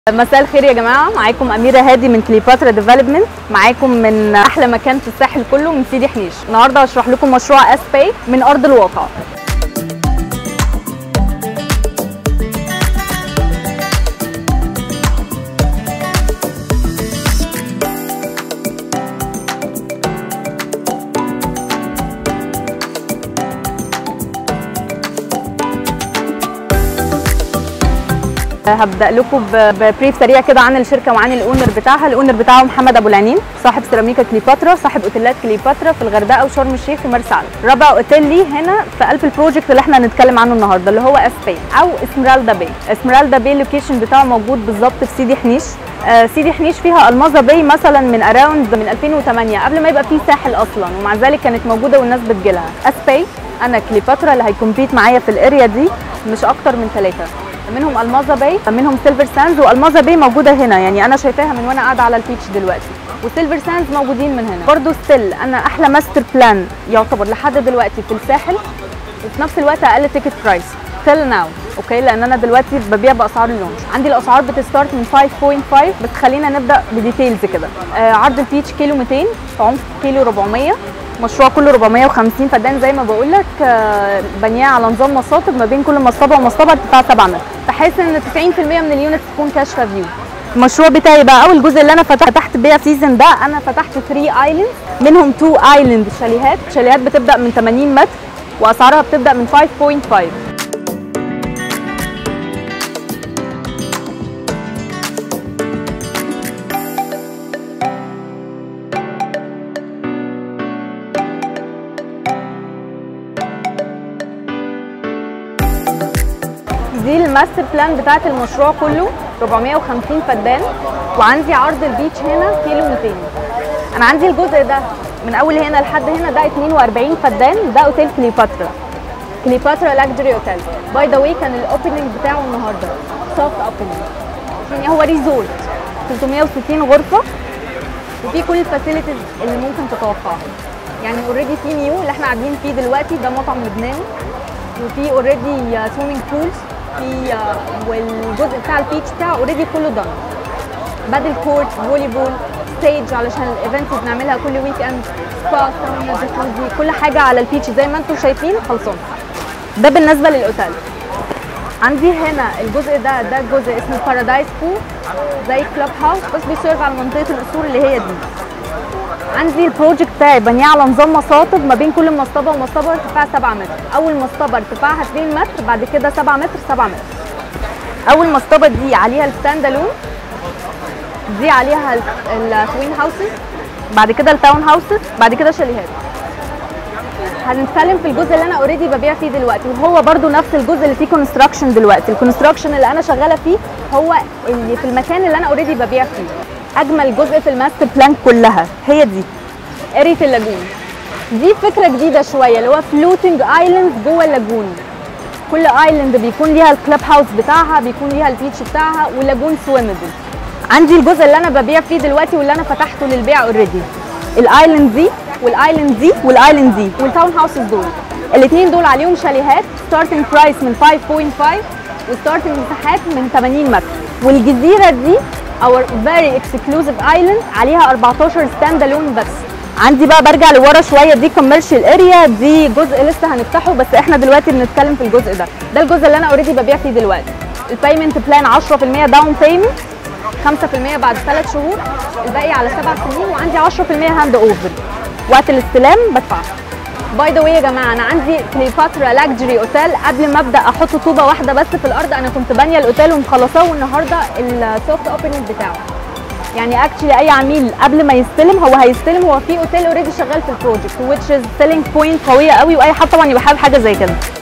مساء الخير يا جماعه معاكم اميره هادي من كليوباترا ديفلوبمنت معاكم من احلى مكان في الساحل كله من سيدي حنيش النهارده هشرح لكم مشروع اس باي من ارض الواقع هبدا لكم ببريف سريع كده عن الشركه وعن الاونر بتاعها الاونر بتاعه محمد ابو العنين صاحب سيراميكا كليوباترا صاحب اوتيلات كليوباترا في الغردقه وشرم الشيخ ومرسى علم رابع اوتيل ليه هنا في قلب البروجكت اللي احنا هنتكلم عنه النهارده اللي هو اس باي او اسمرالدا باي اسمرالدا باي اللوكيشن بتاعه موجود بالظبط في سيدي حنيش آه سيدي حنيش فيها المازا باي مثلا من اراوند من 2008 قبل ما يبقى فيه ساحل اصلا ومع ذلك كانت موجوده والناس بتجيلها اس باي انا كليوباترا اللي هيكمبيت معايا في الاريا دي مش اكتر من ثلاثه منهم المازا باي منهم سيلفر ساندز والمازا باي موجوده هنا يعني انا شايفاها من وانا قاعده على البيتش دلوقتي وسيلفر ساندز موجودين من هنا برضو ستيل انا احلى ماستر بلان يعتبر لحد دلوقتي في الساحل وفي نفس الوقت اقل تيكت برايس تيل ناو اوكي لان انا دلوقتي ببيع باسعار اللونش عندي الاسعار بتستارت من 5.5 بس خلينا نبدا بديتيلز كده آه عرض البيتش كيلو 200 في عمق كيلو 400 مشروع كله 450 فدان زي ما بقول لك بنياه على نظام مصاطب ما بين كل مصطبه ومصطبه ارتفاع 7 متر بحيث ان 90% من اليونتس تكون كاشفه فيو المشروع بتاعي بقى اول جزء اللي انا فتحت بيه سيزون ده انا فتحت 3 ايلاند منهم 2 ايلاند شاليهات شاليهات بتبدا من 80 متر واسعارها بتبدا من 5.5 دي الماستر بلان بتاعت المشروع كله 450 فدان وعندي عرض البيتش هنا كيلو 200 انا عندي الجزء ده من اول هنا لحد هنا ده 42 فدان ده اوتيل كليوباترا كليوباترا لاكجري اوتيل باي ذا واي كان الاوبننج بتاعه النهارده سوفت اوبننج يعني هو ريزورت 360 غرفه وفي كل الفاسيلتيز اللي ممكن تتوقعها يعني اوريدي في ميو اللي احنا قاعدين فيه دلوقتي ده مطعم لبناني وفي اوريدي سويمنج بولز في والجزء بتاع البيتش بتاعه اوريدي كله دن بادل كورت فولي بول ستيج علشان الايفنتس بنعملها كل ويك اند سبا ساونا جاكوزي كل حاجه على البيتش زي ما انتم شايفين خلصان ده بالنسبه للاوتيل عندي هنا الجزء ده ده جزء اسمه بارادايس بول زي كلاب هاوس بس بيسيرف على منطقه القصور اللي هي دي عندي البروجكت بتاعي بنيه على نظام مصاطب ما بين كل مصطبه ومصطبه ارتفاع 7 متر اول مصطبه ارتفاعها 2 متر بعد كده 7 متر 7 متر اول مصطبه دي عليها الستاند الون دي عليها التوين هاوسز بعد كده التاون هاوسز بعد كده شاليهات هنتكلم في الجزء اللي انا اوريدي ببيع فيه دلوقتي وهو برده نفس الجزء اللي فيه كونستراكشن دلوقتي الكونستراكشن اللي انا شغاله فيه هو اللي في المكان اللي انا اوريدي ببيع فيه اجمل جزء في الماستر بلان كلها هي دي اريا اللاجون دي فكره جديده شويه اللي هو فلوتنج ايلاند جوه اللاجون كل ايلاند بيكون ليها الكلاب هاوس بتاعها بيكون ليها البيتش بتاعها ولاجون سويمبل عندي الجزء اللي انا ببيع فيه دلوقتي واللي انا فتحته للبيع اوريدي الايلاند دي والايلاند دي والايلاند دي والتاون هاوسز دول الاثنين دول عليهم شاليهات ستارتنج برايس من 5.5 وستارتنج مساحات من 80 متر والجزيره دي اور فيري اكسكلوزيف ايلاند عليها 14 ستاند الون بس عندي بقى برجع لورا شويه دي كوميرشال اريا دي جزء لسه هنفتحه بس احنا دلوقتي بنتكلم في الجزء ده ده الجزء اللي انا اوريدي ببيع فيه دلوقتي البيمنت بلان 10% داون بيمنت 5% بعد 3 شهور الباقي على 7 سنين وعندي 10% هاند اوفر وقت الاستلام بدفع باي ذا واي يا جماعه انا عندي كليوباترا لاكجري اوتيل قبل ما ابدا احط طوبه واحده بس في الارض انا كنت بانيه الاوتيل ومخلصاه والنهارده السوفت اوبننج بتاعه يعني اكشلي اي عميل قبل ما يستلم هو هيستلم هو في اوتيل اوريدي شغال في البروجكت which is selling point قويه قوي واي حد طبعا يبقى حابب حاجه زي كده